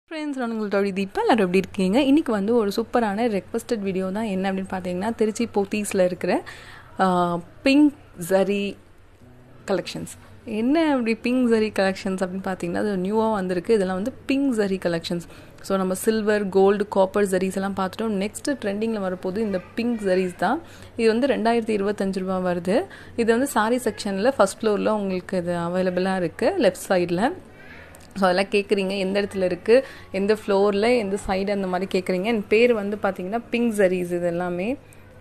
friends நான் உங்களோட தீபா எல்லாரும் எப்படி இருக்கீங்க இன்றைக்கி வந்து ஒரு சூப்பரான ரெக்வஸ்டட் வீடியோ தான் என்ன அப்படின்னு பார்த்தீங்கன்னா திருச்சி போத்தீஸில் இருக்கிற பிங்க் ஜரி கலெக்ஷன்ஸ் என்ன அப்படி பிங்க் ஜரி கலெக்ஷன்ஸ் அப்படின்னு பார்த்தீங்கன்னா அது நியூவாக வந்திருக்கு இதெல்லாம் வந்து பிங்க் ஜரி கலெக்ஷன்ஸ் ஸோ நம்ம சில்வர் கோல்டு காப்பர் ஜரீஸ் எல்லாம் பார்த்துட்டோம் நெக்ஸ்ட்டு ட்ரெண்டிங்கில் வரப்போது இந்த பிங்க் ஜரீஸ் தான் இது வந்து ரெண்டாயிரத்தி இருபத்தஞ்சு ரூபா வருது இது வந்து சாரி செக்ஷனில் ஃபஸ்ட் ஃப்ளோரில் உங்களுக்கு இது அவைலபிளாக இருக்குது லெஃப்ட் சைடில் ஸோ அதெல்லாம் கேட்குறீங்க எந்த இடத்துல இருக்குது எந்த ஃப்ளோரில் எந்த சைடு அந்த மாதிரி கேட்குறீங்க என் பேர் வந்து பார்த்தீங்கன்னா பிங்க் ஜரீஸ் இது எல்லாமே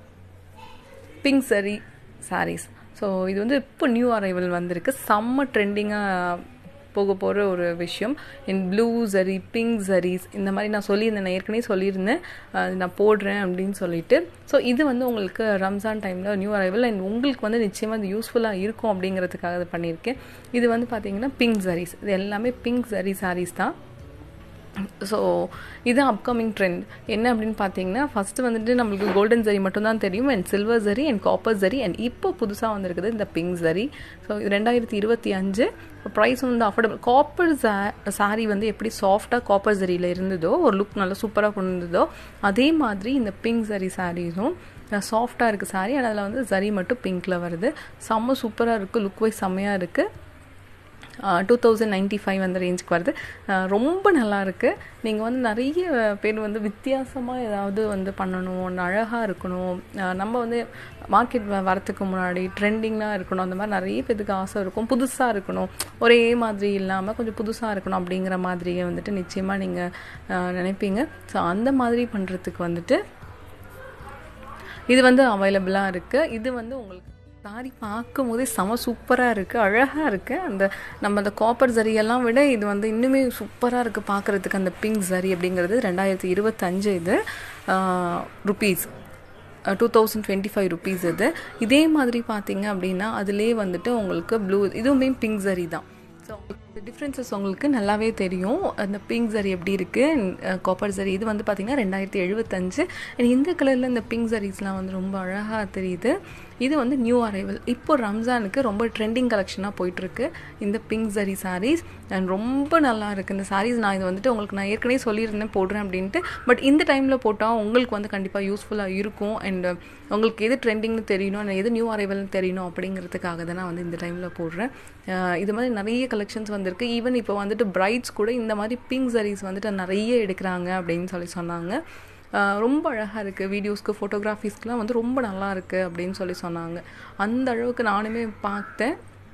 பிங்க் சரி சாரீஸ் ஸோ இது வந்து இப்போ நியூ அரைவல் வந்திருக்கு செம்ம ட்ரெண்டிங்காக போக போகிற ஒரு விஷயம் என் ப்ளூ ஜரி பிங்க் ஜரீஸ் இந்த மாதிரி நான் சொல்லியிருந்தேன் நான் ஏற்கனவே சொல்லியிருந்தேன் நான் போடுறேன் அப்படின்னு சொல்லிட்டு ஸோ இது வந்து உங்களுக்கு ரம்ஜான் டைமில் நியூ அரைவல் அண்ட் உங்களுக்கு வந்து நிச்சயமாக இது யூஸ்ஃபுல்லாக இருக்கும் அப்படிங்கிறதுக்காக இது பண்ணியிருக்கேன் இது வந்து பார்த்தீங்கன்னா பிங்க் ஜரீஸ் இது எல்லாமே பிங்க் ஜரி சாரீஸ் தான் ஸோ இது அப்கமிங் ட்ரெண்ட் என்ன அப்படின்னு பார்த்தீங்கன்னா ஃபஸ்ட்டு வந்துட்டு நம்மளுக்கு கோல்டன் ஜரி மட்டும்தான் தெரியும் and silver zari and copper zari and இப்போ புதுசாக வந்திருக்குது இந்த பிங்க் ஜரி ஸோ இது ரெண்டாயிரத்தி இருபத்தி அஞ்சு ப்ரைஸ் வந்து அஃபோர்டபுள் காப்பர் சாரீ வந்து எப்படி சாஃப்டாக காப்பர் ஜரியில் இருந்ததோ ஒரு லுக் நல்லா சூப்பராக கொண்டு இருந்ததோ அதே மாதிரி இந்த பிங்க் ஜரி சாரீஸும் சாஃப்டாக இருக்குது சாரீ ஆனால் அதில் வந்து ஜரி மட்டும் பிங்க்கில் வருது செம்ம சூப்பராக இருக்குது லுக் வைஸ் செம்மையாக இருக்குது டூ தௌசண்ட் நைன்ட்டி ஃபைவ் அந்த ரேஞ்சுக்கு வருது ரொம்ப நல்லா இருக்குது நீங்கள் வந்து நிறைய பேர் வந்து வித்தியாசமாக ஏதாவது வந்து பண்ணணும் அழகாக இருக்கணும் நம்ம வந்து மார்க்கெட் வரத்துக்கு முன்னாடி ட்ரெண்டிங்காக இருக்கணும் அந்த மாதிரி நிறைய பேருக்கு ஆசை இருக்கும் புதுசாக இருக்கணும் ஒரே மாதிரி இல்லாமல் கொஞ்சம் புதுசாக இருக்கணும் அப்படிங்கிற மாதிரியே வந்துட்டு நிச்சயமாக நீங்கள் நினைப்பீங்க ஸோ அந்த மாதிரி பண்ணுறதுக்கு வந்துட்டு இது வந்து அவைலபிளாக இருக்குது இது வந்து உங்களுக்கு சாரி பார்க்கும் போதே செம சூப்பராக இருக்குது அழகாக இருக்குது அந்த நம்ம அந்த காப்பர் ஜரியெல்லாம் விட இது வந்து இன்னுமே சூப்பராக இருக்குது பார்க்குறதுக்கு அந்த பிங்க் ஜரி அப்படிங்கிறது ரெண்டாயிரத்தி இருபத்தஞ்சு இது rupees two thousand twenty five rupees இது இதே மாதிரி பார்த்தீங்க அப்படின்னா அதிலே வந்துட்டு உங்களுக்கு ப்ளூ இதுவுமே பிங்க் ஜரி தான் ஸோ உங்களுக்கு டிஃப்ரென்சஸ் உங்களுக்கு நல்லாவே தெரியும் அந்த பிங்க் ஜரி எப்படி இருக்குது காப்பர் ஜரி இது வந்து பார்த்திங்கன்னா ரெண்டாயிரத்தி எழுபத்தஞ்சு அண்ட் இந்த கலரில் இந்த பிங்க் ஜரீஸ்லாம் வந்து ரொம்ப அழகாக தெரியுது இது வந்து நியூ அரைவல் இப்போ ரம்ஜானுக்கு ரொம்ப ட்ரெண்டிங் கலெக்ஷனாக போயிட்டுருக்கு இந்த பிங்க் ஜரி சாரீஸ் அண்ட் ரொம்ப நல்லா இருக்குது இந்த சாரீஸ் நான் இது வந்துட்டு உங்களுக்கு நான் ஏற்கனவே சொல்லியிருந்தேன் போடுறேன் அப்படின்ட்டு பட் இந்த டைமில் போட்டால் உங்களுக்கு வந்து கண்டிப்பாக யூஸ்ஃபுல்லாக இருக்கும் அண்ட் உங்களுக்கு எது ட்ரெண்டிங்னு தெரியணும் எது நியூ அரைவல்னு தெரியணும் அப்படிங்கிறதுக்காக தான் நான் வந்து இந்த டைமில் போடுறேன் இது மாதிரி நிறைய கலெக்ஷன்ஸ் வந்திருக்கு ஈவன் இப்போ வந்துட்டு பிரைட்ஸ் கூட இந்த மாதிரி பிங்க் சரீஸ் வந்துட்டு நிறைய எடுக்கிறாங்க அப்படின்னு சொல்லி சொன்னாங்க ரொம்ப அழகாக இருக்குது வீடியோஸ்க்கு ஃபோட்டோகிராஃபிஸ்க்குலாம் வந்து ரொம்ப நல்லா இருக்குது அப்படின்னு சொல்லி சொன்னாங்க அந்த அளவுக்கு நானுமே பார்த்தேன்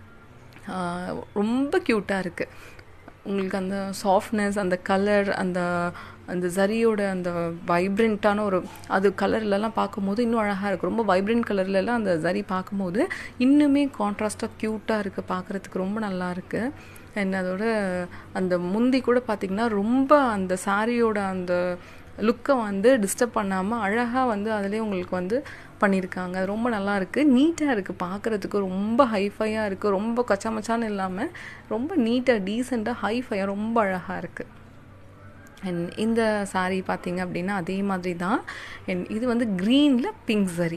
ரொம்ப க்யூட்டாக இருக்குது உங்களுக்கு அந்த சாஃப்ட்னஸ் அந்த கலர் அந்த அந்த ஜரியோட அந்த வைப்ரண்ட்டான ஒரு அது கலர்லலாம் பார்க்கும்போது இன்னும் அழகாக இருக்குது ரொம்ப வைப்ரண்ட் கலர்லலாம் அந்த ஜரி பார்க்கும்போது இன்னுமே கான்ட்ராஸ்ட்டாக க்யூட்டாக இருக்குது பார்க்குறதுக்கு ரொம்ப நல்லா இருக்குது அண்ட் அதோட அந்த முந்தி கூட பார்த்திங்கன்னா ரொம்ப அந்த சாரியோட அந்த லுக்கை வந்து டிஸ்டர்ப் பண்ணாமல் அழகாக வந்து அதிலே உங்களுக்கு வந்து பண்ணியிருக்காங்க அது ரொம்ப நல்லா இருக்குது நீட்டாக இருக்குது பார்க்குறதுக்கு ரொம்ப ஹைஃபையாக இருக்குது ரொம்ப கச்சாமச்சான்னு இல்லாமல் ரொம்ப நீட்டாக டீசெண்டாக ஹைஃபையாக ரொம்ப அழகாக இருக்குது அண்ட் இந்த சாரீ பார்த்தீங்க அப்படின்னா அதே மாதிரி தான் அண்ட் இது வந்து க்ரீனில் பிங்க் சரி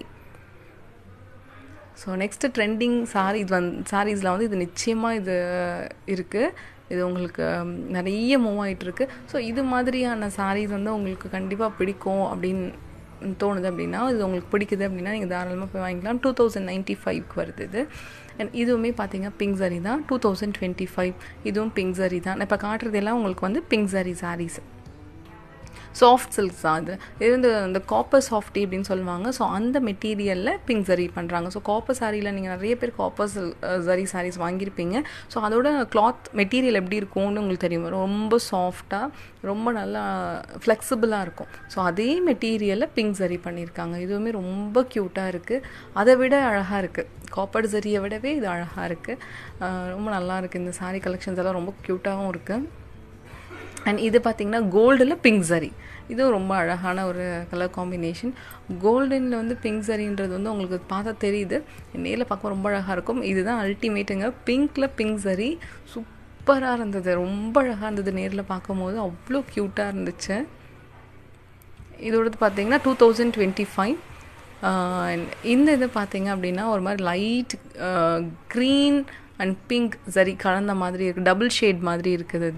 ஸோ நெக்ஸ்ட்டு ட்ரெண்டிங் சாரீ இது வந் சாரீஸில் வந்து இது நிச்சயமாக இது இருக்குது இது உங்களுக்கு நிறைய மூவ் ஆகிட்டுருக்கு ஸோ இது மாதிரியான சாரீஸ் வந்து உங்களுக்கு கண்டிப்பாக பிடிக்கும் அப்படின்னு தோணுது அப்படின்னா இது உங்களுக்கு பிடிக்குது அப்படின்னா நீங்கள் தாராளமாக போய் வாங்கிக்கலாம் டூ தௌசண்ட் நைன்ட்டி ஃபைவ்க்கு வருது இது அண்ட் இதுவுமே பார்த்தீங்க பிங்க் சரி தான் டூ தௌசண்ட் டுவெண்ட்டி ஃபைவ் இதுவும் பிங்க் சரி தான் இப்போ காட்டுறதெல்லாம் உங்களுக்கு வந்து பிங்க் சரி சாரீஸ் சாஃப்ட் சில்க்ஸ் தான் அது இது வந்து இந்த காப்பர் சாஃப்டி அப்படின்னு சொல்லுவாங்க ஸோ அந்த மெட்டீரியலில் பிங்க் சரி பண்ணுறாங்க ஸோ காப்பர் சாரியில் நீங்கள் நிறைய பேர் காப்பர் சரி சாரீஸ் வாங்கியிருப்பீங்க ஸோ அதோட கிளாத் மெட்டீரியல் எப்படி இருக்கும்னு உங்களுக்கு தெரியும் ரொம்ப சாஃப்டாக ரொம்ப நல்லா ஃப்ளெக்சிபிளாக இருக்கும் ஸோ அதே மெட்டீரியலில் பிங்க் சரி பண்ணியிருக்காங்க இதுவுமே ரொம்ப க்யூட்டாக இருக்குது அதை விட அழகாக இருக்குது காப்பர் சரியை விடவே இது அழகாக இருக்குது ரொம்ப நல்லா இருக்குது இந்த சாரீ கலெக்ஷன்ஸ் எல்லாம் ரொம்ப க்யூட்டாகவும் இருக்குது அண்ட் இது பார்த்திங்கன்னா கோல்டில் பிங்க் சரி இதுவும் ரொம்ப அழகான ஒரு கலர் காம்பினேஷன் கோல்டனில் வந்து பிங்க் சரின்றது வந்து உங்களுக்கு பார்த்தா தெரியுது நேரில் பார்க்க ரொம்ப அழகாக இருக்கும் இதுதான் அல்டிமேட்டுங்க பிங்க்கில் பிங்க் சரி சூப்பராக இருந்தது ரொம்ப அழகாக இருந்தது நேரில் பார்க்கும்போது அவ்வளோ க்யூட்டாக இருந்துச்சு இதோடது பார்த்தீங்கன்னா டூ தௌசண்ட் டுவெண்ட்டி ஃபைவ் இந்த இது பார்த்தீங்க அப்படின்னா ஒரு மாதிரி லைட் க்ரீன் அண்ட் பிங்க் சரி கலந்த மாதிரி இருக்குது டபுள் ஷேட் மாதிரி இருக்குது இது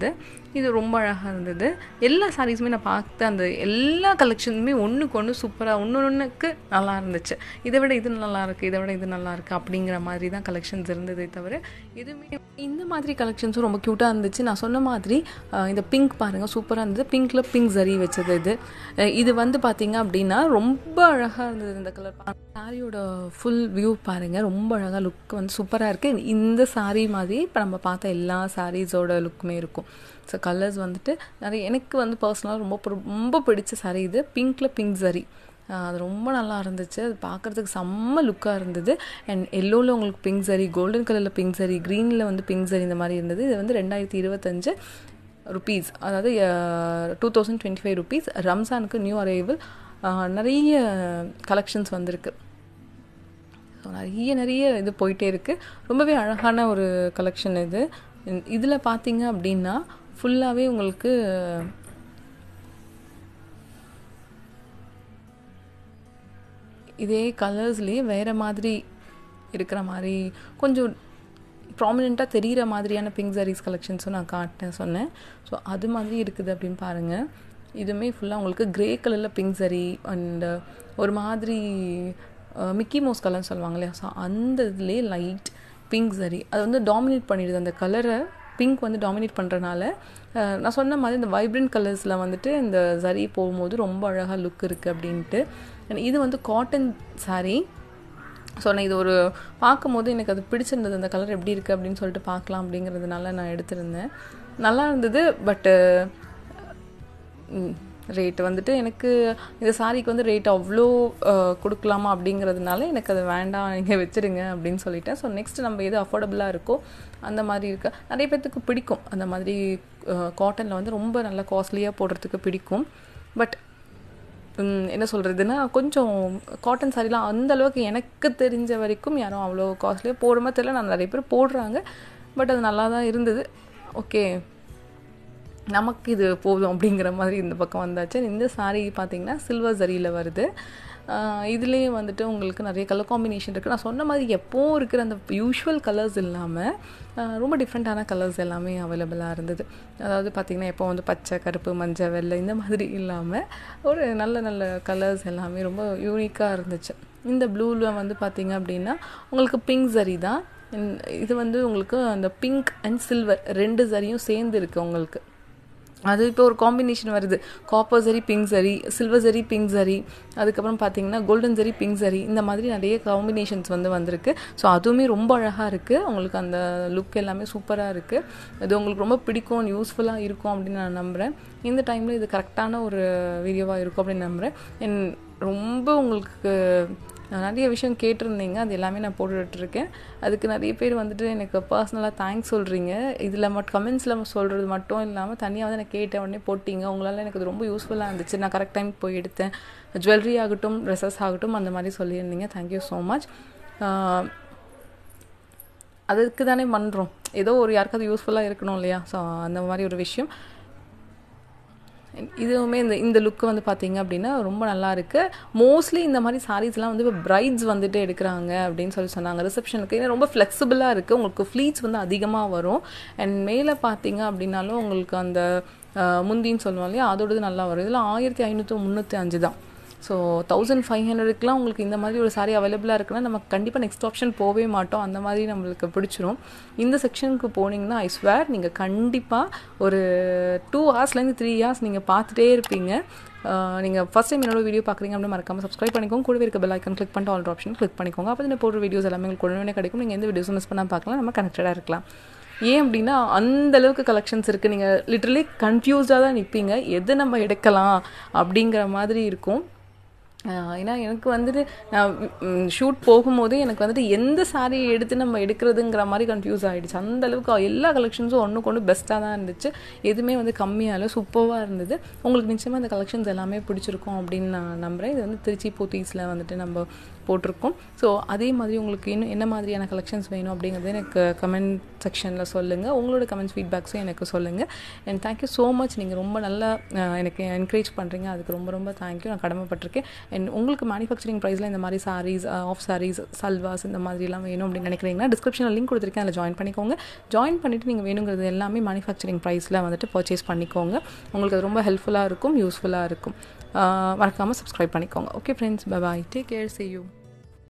இது ரொம்ப அழகாக இருந்தது எல்லா சாரீஸுமே நான் பார்த்த அந்த எல்லா கலெக்ஷனுமே ஒன்றுக்கு ஒன்று சூப்பராக ஒன்று ஒன்றுக்கு நல்லா இருந்துச்சு இதை விட இது நல்லா இருக்குது இதை விட இது நல்லா இருக்குது அப்படிங்கிற மாதிரி தான் கலெக்ஷன்ஸ் இருந்ததே தவிர எதுவுமே இந்த மாதிரி கலெக்ஷன்ஸும் ரொம்ப க்யூட்டாக இருந்துச்சு நான் சொன்ன மாதிரி அஹ், இந்த பிங்க் பாருங்கள் சூப்பராக இருந்தது பிங்க்கில் பிங்க் சரி வச்சது இது அஹ், இது வந்து பார்த்தீங்க அப்படின்னா ரொம்ப அழகாக இருந்தது இந்த கலர் சாரியோட ஃபுல் வியூ பாருங்கள் ரொம்ப அழகாக லுக் வந்து சூப்பராக இருக்குது இந்த சாரீ மாதிரி இப்போ நம்ம பார்த்த எல்லா சாரீஸோட லுக்குமே இருக்கும் ஸோ கலர்ஸ் வந்துட்டு நிறைய எனக்கு வந்து பர்சனலாக ரொம்ப பிடி- ரொம்ப பிடிச்ச சாரீ இது பிங்க்கில் பிங்க் சரி அது ரொம்ப நல்லா இருந்துச்சு அது பார்க்குறதுக்கு செம்ம லுக்காக இருந்தது அண்ட் எல்லோவில் உங்களுக்கு பிங்க் சரி கோல்டன் கலரில் பிங்க் சரி க்ரீனில் வந்து பிங்க் சரி இந்த மாதிரி இருந்தது இது வந்து ரெண்டாயிரத்தி இருபத்தஞ்சு ருபீஸ் அதாவது two thousand twenty five rupees ரம்ஜானுக்கு நியூ அரைவல் நிறைய கலெக்ஷன்ஸ் வந்திருக்கு ஸோ நிறைய நிறைய இது போயிட்டே இருக்குது ரொம்பவே அழகான ஒரு கலெக்ஷன் இது இதில் பார்த்தீங்க அப்படின்னா ஃபுல்லாகவே உங்களுக்கு இதே கலர்ஸ்லேயே வேறு மாதிரி இருக்கிற மாதிரி கொஞ்சம் ப்ராமினெண்ட்டாக தெரிகிற மாதிரியான பிங்க் சாரீஸ் கலெக்ஷன்ஸும் நான் காட்டினேன் சொன்னேன் ஸோ அது மாதிரி இருக்குது அப்படின்னு பாருங்கள் இதுவுமே ஃபுல்லாக உங்களுக்கு கிரே கலரில் பிங்க் சரி அண்ட் ஒரு மாதிரி மிக்கி மோஸ் கலர்னு சொல்லுவாங்க இல்லையா ஸோ அந்த இதுலேயே லைட் பிங்க் சரி அது வந்து டாமினேட் பண்ணிடுது அந்த கலரை பிங்க் வந்து டாமினேட் பண்ணுறனால நான் சொன்ன மாதிரி இந்த வைப்ரண்ட் கலர்ஸில் வந்துட்டு இந்த சரி போகும்போது ரொம்ப அழகாக லுக் இருக்குது அப்படின்ட்டு And இது வந்து காட்டன் saree ஸோ நான் இது ஒரு பார்க்கும்போது எனக்கு அது பிடிச்சிருந்தது அந்த கலர் எப்படி இருக்குது அப்படின்னு சொல்லிட்டு பார்க்கலாம் அப்படிங்கிறதுனால நான் எடுத்திருந்தேன் நல்லா இருந்தது பட்டு ரேட் வந்துட்டு எனக்கு இந்த சாரிக்கு வந்து ரேட் அவ்வளோ அஹ், கொடுக்கலாமா அப்படிங்கிறதுனால எனக்கு அது வேண்டாம் நீங்கள் வச்சுருங்க அப்படின்னு சொல்லிட்டேன் ஸோ நெக்ஸ்ட் நம்ம எது அஃபோர்டபுளாக இருக்கோ அந்த மாதிரி இருக்க நிறைய பேர்த்துக்கு பிடிக்கும் அந்த மாதிரி காட்டனில் வந்து ரொம்ப நல்லா காஸ்ட்லியாக போடுறதுக்கு பிடிக்கும் பட் ம், என்ன சொல்கிறதுன்னா கொஞ்சம் காட்டன் சாரிலாம் அந்த அளவுக்கு எனக்கு தெரிஞ்ச வரைக்கும் யாரும் அவ்வளோ காஸ்ட்லியாக போடுமா தெரியல நான் நிறைய பேர் போடுறாங்க பட் அது நல்லா தான் இருந்தது ஓகே நமக்கு இது போதும் அப்படிங்கிற மாதிரி இந்த பக்கம் வந்தாச்சு இந்த saree பார்த்தீங்கன்னா சில்வர் ஜரியில் வருது இதுலேயே வந்துட்டு உங்களுக்கு நிறைய கலர் காம்பினேஷன் இருக்குது நான் சொன்ன மாதிரி எப்போவும் இருக்கிற அந்த யூஷுவல் கலர்ஸ் இல்லாமல் ரொம்ப டிஃப்ரெண்ட்டான கலர்ஸ் எல்லாமே அவைலபிளாக இருந்தது அதாவது பார்த்திங்கன்னா எப்போ வந்து பச்சை கருப்பு மஞ்சள் வெள்ளை இந்த மாதிரி இல்லாமல் ஒரு நல்ல நல்ல கலர்ஸ் எல்லாமே ரொம்ப யூனிக்காக இருந்துச்சு இந்த ப்ளூவில் வந்து பார்த்திங்க அப்படின்னா உங்களுக்கு பிங்க் சரி தான் இந்த- இது வந்து உங்களுக்கு அந்த பிங்க் அண்ட் சில்வர் ரெண்டு சரியும் சேர்ந்து இருக்குது உங்களுக்கு அது இப்போ ஒரு காம்பினேஷன் வருது காப்பர் சரி பிங்க் சரி சில்வர் சரி பிங்க் சரி அதுக்கப்புறம் பார்த்தீங்கன்னா கோல்டன் சரி பிங்க் சரி இந்த மாதிரி நிறைய காம்பினேஷன்ஸ் வந்து வந்திருக்கு ஸோ அதுவுமே ரொம்ப அழகாக இருக்குது உங்களுக்கு அந்த லுக் எல்லாமே சூப்பராக இருக்குது இது உங்களுக்கு ரொம்ப பிடிக்கும் யூஸ்ஃபுல்லாக இருக்கும் அப்படின்னு நான் நம்புகிறேன் இந்த டைமில் இது கரெக்டான ஒரு வீடியோவாக இருக்கும் அப்படின்னு நம்புகிறேன் என் ரொம்ப உங்களுக்கு நான் நிறைய விஷயம் கேட்டிருந்தீங்க அது எல்லாமே நான் போட்டுட்ருக்கேன் அதுக்கு நிறைய பேர் வந்துட்டு எனக்கு பர்சனலாக தேங்க்ஸ் சொல்கிறீங்க இதில் மட்டும் கமெண்ட்ஸில் சொல்கிறது மட்டும் இல்லாமல் தனியாக வந்து நான் கேட்ட உடனே போட்டிங்க உங்களால் எனக்கு அது ரொம்ப யூஸ்ஃபுல்லாக இருந்துச்சு நான் கரெக்ட் டைம் போய் எடுத்தேன் ஜுவல்லரி ஆகட்டும் ட்ரெஸ்ஸஸ் ஆகட்டும் அந்த மாதிரி சொல்லியிருந்தீங்க தேங்க்யூ ஸோ மச் அதுக்கு தானே பண்ணுறோம் ஏதோ ஒரு யாருக்காவது யூஸ்ஃபுல்லாக இருக்கணும் இல்லையா ஸோ அந்த மாதிரி ஒரு விஷயம் இதுவுமே இந்த இந்த லுக்கு வந்து பார்த்தீங்க அப்படின்னா ரொம்ப நல்லா இருக்கு மோஸ்ட்லி இந்த மாதிரி சாரீஸ்லாம் வந்து இப்போ பிரைட்ஸ் வந்துட்டு எடுக்கிறாங்க அப்படின்னு சொல்லி சொன்னாங்க ரிசப்ஷனுக்கு ஏன்னா ரொம்ப ஃப்ளெக்சிபிளாக இருக்குது உங்களுக்கு ஃப்ளீட்ஸ் வந்து அதிகமாக வரும் அண்ட் மேலே பார்த்தீங்க அப்படின்னாலும் உங்களுக்கு அந்த அஹ், முந்தின்னு சொல்லுவோம் இல்லையா அதோடது நல்லா வரும் இதில் ஆயிரத்தி ஐநூற்றி முந்நூற்றி அஞ்சு தான் ஸோ தௌசண்ட் ஃபைவ் ஹண்ட்ரடுக்குலாம் உங்களுக்கு இந்த மாதிரி ஒரு சாரி அவைலபிளாக இருக்குன்னா நம்ம கண்டிப்பாக நெக்ஸ்ட் ஆப்ஷன் போகவே மாட்டோம் அந்த மாதிரி நம்மளுக்கு பிடிச்சிரும் இந்த செக்ஷனுக்கு போனீங்கன்னா ஐ ஸ்வேர் நீங்கள் கண்டிப்பாக ஒரு டூ ஹவர்ஸ்லேருந்து த்ரீ ஹவர்ஸ் நீங்கள் பார்த்துட்டே இருப்பீங்க நீங்கள் ஃபஸ்ட் டைம் என்னோட வீடியோ பார்க்குறீங்க அப்படின்னு மறக்காம சப்ஸ்கிரைப் பண்ணிக்கோங்க கூடவே இருக்க பெல் ஐக்கன் கிளிக் பண்ணிட்டு ஆல் ஆப்ஷன் கிளிக் பண்ணிக்கோங்க அப்போ நான் போடுற வீடியோஸ் எல்லாமே உங்களுக்கு உடனே கிடைக்கும் நீங்கள் எந்த வீடியோஸும் மிஸ் பண்ணால் பார்க்கலாம் நம்ம கனெக்டடாக இருக்கலாம் ஏன் அப்படின்னா அந்த அளவுக்கு கலெக்ஷன்ஸ் இருக்குது நீங்கள் லிட்டரலி கன்ஃபியூஸ்டாக தான் நிற்பீங்க எது நம்ம எடுக்கலாம் அப்படிங்கிற மாதிரி இருக்கும் ஆஹ் ஏன்னா எனக்கு வந்துட்டு நான் ஷூட் போகும்போதே எனக்கு வந்துட்டு எந்த சாரீ எடுத்து நம்ம எடுக்கிறதுங்கிற மாதிரி கன்ஃபியூஸ் ஆகிடுச்சு அந்த அளவுக்கு எல்லா கலெக்ஷன்ஸும் ஒன்றுக்கு ஒன்று பெஸ்ட்டாக தான் இருந்துச்சு எதுவுமே வந்து கம்மியால சூப்பராக இருந்தது உங்களுக்கு நிச்சயமாக இந்த கலெக்ஷன்ஸ் எல்லாமே பிடிச்சிருக்கும் அப்படின்னு நான் நம்புகிறேன் இது வந்து திருச்சி போத்தீஸில் வந்துட்டு நம்ம போட்டிருக்கோம் ஸோ அதே மாதிரி உங்களுக்கு இன்னும் என்ன மாதிரியான கலெக்ஷன்ஸ் வேணும் அப்படிங்கிறது எனக்கு கமெண்ட் செக்ஷனில் சொல்லுங்கள் உங்களோட கமெண்ட்ஸ் ஃபீட்பேக்ஸும் எனக்கு சொல்லுங்கள் அண்ட் தேங்க்யூ ஸோ மச் நீங்கள் ரொம்ப நல்லா அஹ், எனக்கு என்கரேஜ் பண்ணுறீங்க அதுக்கு ரொம்ப ரொம்ப தேங்க்யூ நான் கடமைப்பட்டிருக்கேன் அண்ட் உங்களுக்கு மேனுஃபேக்சரிங் ப்ரைஸில் இந்த மாதிரி சாரீஸ் ஆஃப் சாரீஸ் சல்வாஸ் இந்த மாதிரிலாம் வேணும் அப்படின்னு நினைக்கிறீங்கன்னா டிஸ்கிரிப்ஷனில் லிங்க் கொடுத்துருக்கேன் அதில் ஜாயின் பண்ணிக்கோங்க ஜாயின் பண்ணிவிட்டு நீங்கள் வேணுங்கிறது எல்லாமே மேனுஃபேக்சரிங் ப்ரைஸில் வந்துட்டு பர்ச்சேஸ் பண்ணிக்கோங்க உங்களுக்கு அது ரொம்ப ஹெல்ப்ஃபுல்லாக இருக்கும் யூஸ்ஃபுல்லாக இருக்கும் மறக்காமல் சப்ஸ்கிரைப் பண்ணிக்கோங்க okay friends bye bye take care see you